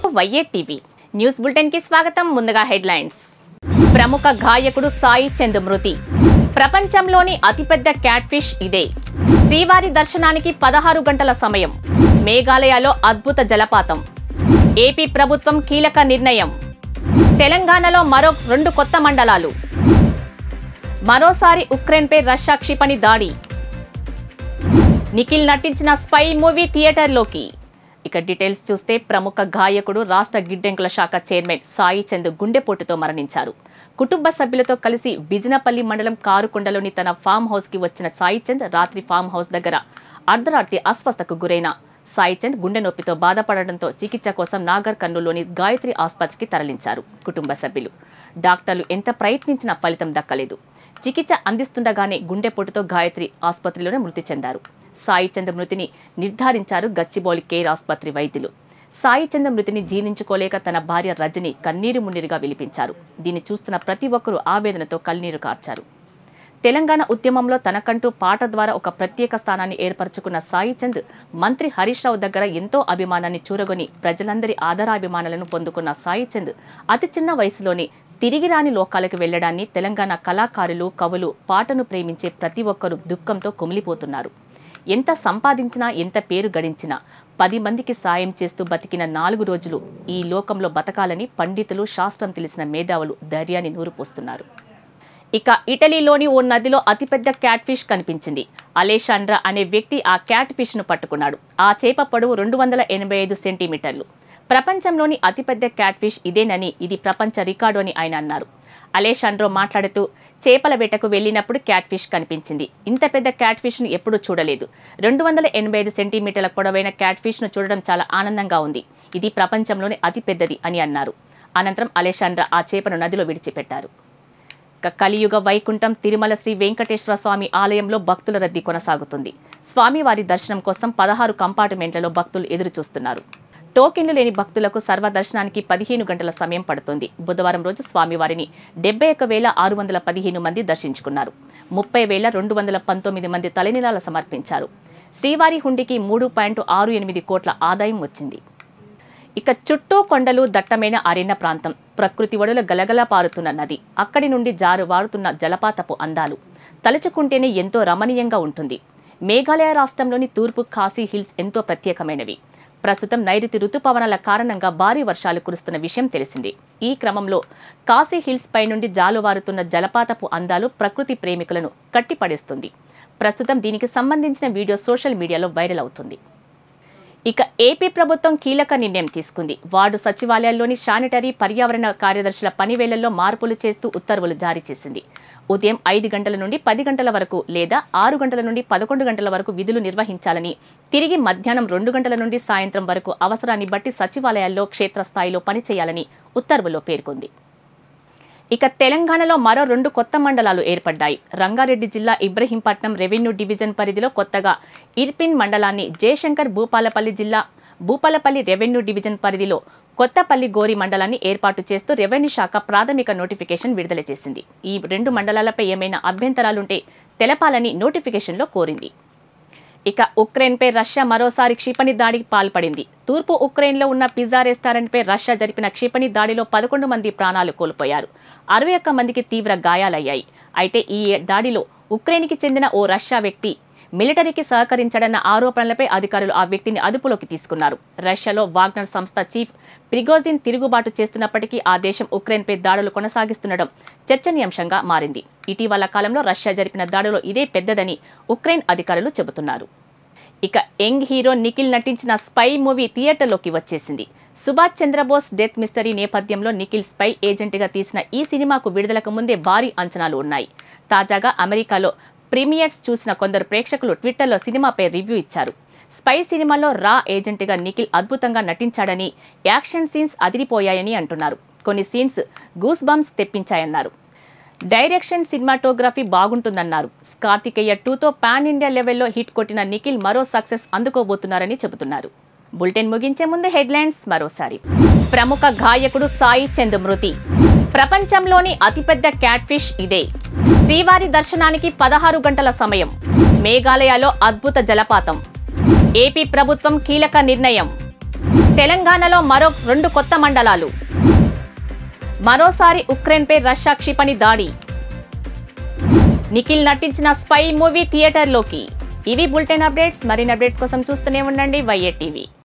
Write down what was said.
వైఏ TV news bulletin కి స్వాగతం ముందుగా హెడ్లైన్స్ ప్రముఖ గాయకుడు సాయి చంద్ మృతి ప్రపంచంలోని అతిపెద్ద క్యాట్ ఫిష్ ఇదే శ్రీవారి దర్శనానికి పదహారు గంటల సమయం మేఘాలయలో అద్భుత జలపాతం ఏపీ ప్రభుత్వం కీలక నిర్ణయం తెలంగాణలో మరో రెండు కొత్త మండలాలు మరోసారి ఉక్రెయిన్పై రష్యా క్షిపణి దాడి నిఖిల్ నటించిన స్పై మూవీ థియేటర్లోకి ఇక డీటెయిల్స్ చూస్తే ప్రముఖ గాయకుడు రాష్ట్ర గిడ్డెంకుల శాఖ చైర్మన్ సాయి చంద్ గుండెపోటుతో మరణించారు కుటుంబ సభ్యులతో కలిసి బిజినపల్లి మండలం కారుకొండలోని తన ఫామ్ హౌస్ కి వచ్చిన సాయి చంద్ రాత్రి ఫామ్ హౌస్ దగ్గర అర్ధరాత్రి అస్వస్థకు గురైన సాయి చంద్ గుండె నొప్పితో బాధపడడంతో చికిత్స కోసం నాగర్ కర్నూలులోని గాయత్రి ఆసుపత్రికి తరలించారు కుటుంబ సభ్యులు డాక్టర్లు ఎంత ప్రయత్నించినా ఫలితం దక్కలేదు చికిత్స అందిస్తుండగానే గుండెపోటుతో గాయత్రి ఆసుపత్రిలోనే మృతి చెందారు సాయి చంద్ మృతిని నిర్ధారించారు గచ్చిబౌలి కేర్ ఆసుపత్రి వైద్యులు సాయి చంద్ మృతిని జీర్ణించుకోలేక తన భార్య రజని కన్నీరు మున్నీరుగా విలిపించారు దీన్ని చూస్తున్న ప్రతి ఒక్కరూ ఆవేదనతో కన్నీరు కార్చారు తెలంగాణ ఉద్యమంలో తనకంటూ పాట ద్వారా ఒక ప్రత్యేక స్థానాన్ని ఏర్పరచుకున్న సాయి చంద్ మంత్రి హరీష్ రావు దగ్గర ఎంతో అభిమానాన్ని చూరగొని ప్రజలందరి ఆదరాభిమానాలను పొందుకున్న సాయి చంద్ అతి చిన్న వయసులోనే తిరిగి రాని లోకాలకు వెళ్లడాన్ని తెలంగాణ కళాకారులు కవులు పాటను ప్రేమించే ప్రతి ఒక్కరూ దుఃఖంతో కుమిలిపోతున్నారు ఎంత సంపాదించినా ఎంత పేరు గడించినా పది మందికి సాయం చేస్తూ బతికిన నాలుగు రోజులు ఈ లోకంలో బతకాలని పండితులు శాస్త్రం తెలిసిన మేధావులు ధైర్యాన్ని నూరుపోస్తున్నారు ఇక ఇటలీలోని ఓ నదిలో అతిపెద్ద క్యాట్ ఫిష్ కనిపించింది అలేషాండ్రా అనే వ్యక్తి ఆ క్యాట్ ఫిష్ ను పట్టుకున్నాడు ఆ చేప పొడవు రెండు వందల ఎనభై ఐదు సెంటీమీటర్లు ప్రపంచంలోని అతిపెద్ద క్యాట్ ఫిష్ ఇదేనని ఇది ప్రపంచ రికార్డు అని ఆయన అన్నారు అలేషాండ్రో మాట్లాడుతూ చేపల వేటకు వెళ్ళినప్పుడు క్యాట్ ఫిష్ కనిపించింది ఇంత పెద్ద క్యాట్ ఫిష్ ను ఎప్పుడూ చూడలేదు రెండు వందల ఎనభై ఐదు సెంటీమీటర్ల పొడవైన క్యాట్ ఫిష్ ను చూడడం చాలా ఆనందంగా ఉంది ఇది ప్రపంచంలోని అతి పెద్దది అని అన్నారు అనంతరం అలేషాండ్రా ఆ చేపను నదిలో విడిచిపెట్టారు ఇక కలియుగ వైకుంఠం తిరుమల శ్రీ వెంకటేశ్వర స్వామి ఆలయంలో భక్తుల రద్దీ కొనసాగుతుంది స్వామివారి దర్శనం కోసం పదహారు కంపార్ట్మెంట్లలో భక్తులు ఎదురు చూస్తున్నారు టోకెన్లు లేని భక్తులకు సర్వ దర్శనానికి పదిహేను గంటల సమయం పడుతుంది బుధవారం రోజు స్వామివారిని డెబ్బై ఒక వేల ఆరు వందల పదిహేను మంది దర్శించుకున్నారు ముప్పై వేల రెండు వందల పంతొమ్మిది మంది తలనిలాలు సమర్పించారు శ్రీవారి హుండీకి మూడు పాయింట్ ఆరు ఎనిమిది కోట్ల ఆదాయం వచ్చింది ఇక చుట్టూ కొండలు దట్టమైన అరణ్య ప్రాంతం ప్రకృతి ఒడుల గలగల పారుతున్న నది అక్కడి నుండి జారువారుతున్న జలపాతపు అందాలు తలుచుకుంటేనే ఎంతో రమణీయంగా ఉంటుంది మేఘాలయ రాష్ట్రంలోని తూర్పు ఖాసీ హిల్స్ ఎంతో ప్రత్యేకమైనవి ప్రస్తుతం నైరుతి రుతుపవనాల కారణంగా భారీ వర్షాలు కురుస్తున్న విషయం తెలిసింది ఈ క్రమంలో కాశీ హిల్స్ పై నుండి జాలువారుతున్న జలపాతపు అందాలు ప్రకృతి ప్రేమికులను కట్టిపడేస్తుంది ప్రస్తుతం దీనికి సంబంధించిన వీడియో సోషల్ మీడియాలో వైరల్ అవుతుంది ఇక ఏపీ ప్రభుత్వం కీలక నిర్ణయం తీసుకుంది వార్డు సచివాలయాల్లోని శానిటరీ పర్యావరణ కార్యదర్శుల పనివేళల్లో మార్పులు చేస్తూ ఉత్తర్వులు జారీ చేసింది ఉదయం ఐదు గంటల నుండి పది గంటల వరకు లేదా ఆరు గంటల నుండి పదకొండు గంటల వరకు విధులు నిర్వహించాలని తిరిగి మధ్యాహ్నం రెండు గంటల నుండి సాయంత్రం వరకు అవసరాన్ని బట్టి సచివాలయాల్లో క్షేత్రస్థాయిలో పనిచేయాలని ఉత్తర్వులో పేర్కొంది ఇక తెలంగాణలో మరో రెండు కొత్త మండలాలు ఏర్పడ్డాయి రంగారెడ్డి జిల్లా ఇబ్రహీంపట్నం రెవెన్యూ డివిజన్ పరిధిలో కొత్తగా ఇర్పిన్ మండలాన్ని జయశంకర్ భూపాలపల్లి జిల్లా భూపాలపల్లి రెవెన్యూ డివిజన్ పరిధిలో కొత్తపల్లి గోరి మండలాన్ని ఏర్పాటు చేస్తూ రెవెన్యూ శాఖ ప్రాథమిక నోటిఫికేషన్ విడుదల చేసింది ఈ రెండు మండలాలపై ఏమైనా అభ్యంతరాలుంటే తెలపాలని నోటిఫికేషన్లో కోరింది ఇక ఉక్రెయిన్పై రష్యా మరోసారి క్షిపణి దాడికి పాల్పడింది తూర్పు ఉక్రెయిన్లో ఉన్న పిజ్జా రెస్టారెంట్పై రష్యా జరిపిన క్షిపణి దాడిలో పదకొండు మంది ప్రాణాలు కోల్పోయారు అరవై ఒక్క మందికి తీవ్ర గాయాలయ్యాయి అయితే ఈ దాడిలో ఉక్రెయిన్కి చెందిన ఓ రష్యా వ్యక్తి మిలిటరీకి సహకరించడన్న ఆరోపణలపై అధికారులు ఆ వ్యక్తిని అదుపులోకి తీసుకున్నారు రష్యాలో వాగ్నర్ సంస్థ చీఫ్ ప్రిగోజిన్ తిరుగుబాటు చేస్తున్నప్పటికీ ఆ దేశం ఉక్రెయిన్పై దాడులు కొనసాగిస్తుండడం చర్చనీయాంశంగా మారింది ఇటీవల కాలంలో రష్యా జరిపిన దాడిలో ఇదే పెద్దదని ఉక్రెయిన్ అధికారులు చెబుతున్నారు ఇక యంగ్ హీరో నిఖిల్ నటించిన స్పై మూవీ థియేటర్లోకి వచ్చేసింది సుభాష్ చంద్రబోస్ డెత్ మిస్టరీ నేపథ్యంలో నిఖిల్ స్పై ఏజెంట్గా తీసిన ఈ సినిమాకు విడుదలకు ముందే భారీ అంచనాలు ఉన్నాయి తాజాగా అమెరికాలో ప్రీమియర్స్ చూసిన కొందరు ప్రేక్షకులు ట్విట్టర్లో సినిమాపై రివ్యూ ఇచ్చారు స్పై సినిమాలో రా ఏజెంట్గా నిఖిల్ అద్భుతంగా నటించాడని యాక్షన్ సీన్స్ అదిరిపోయాయని అంటున్నారు కొన్ని సీన్స్ గూస్ బంప్స్ తెప్పించాయన్నారు డైరెక్షన్ సినిమాటోగ్రఫీ బాగుంటుందన్నారు కార్తికేయ టూతో పాన్ ఇండియా లెవెల్లో హిట్ కొట్టిన నిఖిల్ మరో సక్సెస్ అందుకోబోతున్నారని చెబుతున్నారు బులెటిన్ ముగించే ముందు హెడ్లైన్స్ మరోసారి ప్రముఖ గాయకుడు సాయి చంద్ మృతి ప్రపంచంలోని అతిపెద్ద క్యాట్ ఫిష్ ఇదే శ్రీవారి దర్శనానికి పదహారు గంటల సమయం మేఘాలయలో అద్భుత జలపాతం ఏపీ ప్రభుత్వం కీలక నిర్ణయం తెలంగాణలో మరో రెండు కొత్త మండలాలు మరోసారి ఉక్రెయిన్పై రష్యా క్షిపణి దాడి నిఖిల్ నటించిన స్పై మూవీ థియేటర్లోకి ఇవి బులెటిన్ అప్డేట్స్ మరిన్ని అప్డేట్స్ కోసం చూస్తూనే ఉండండి వైఏ టీవీ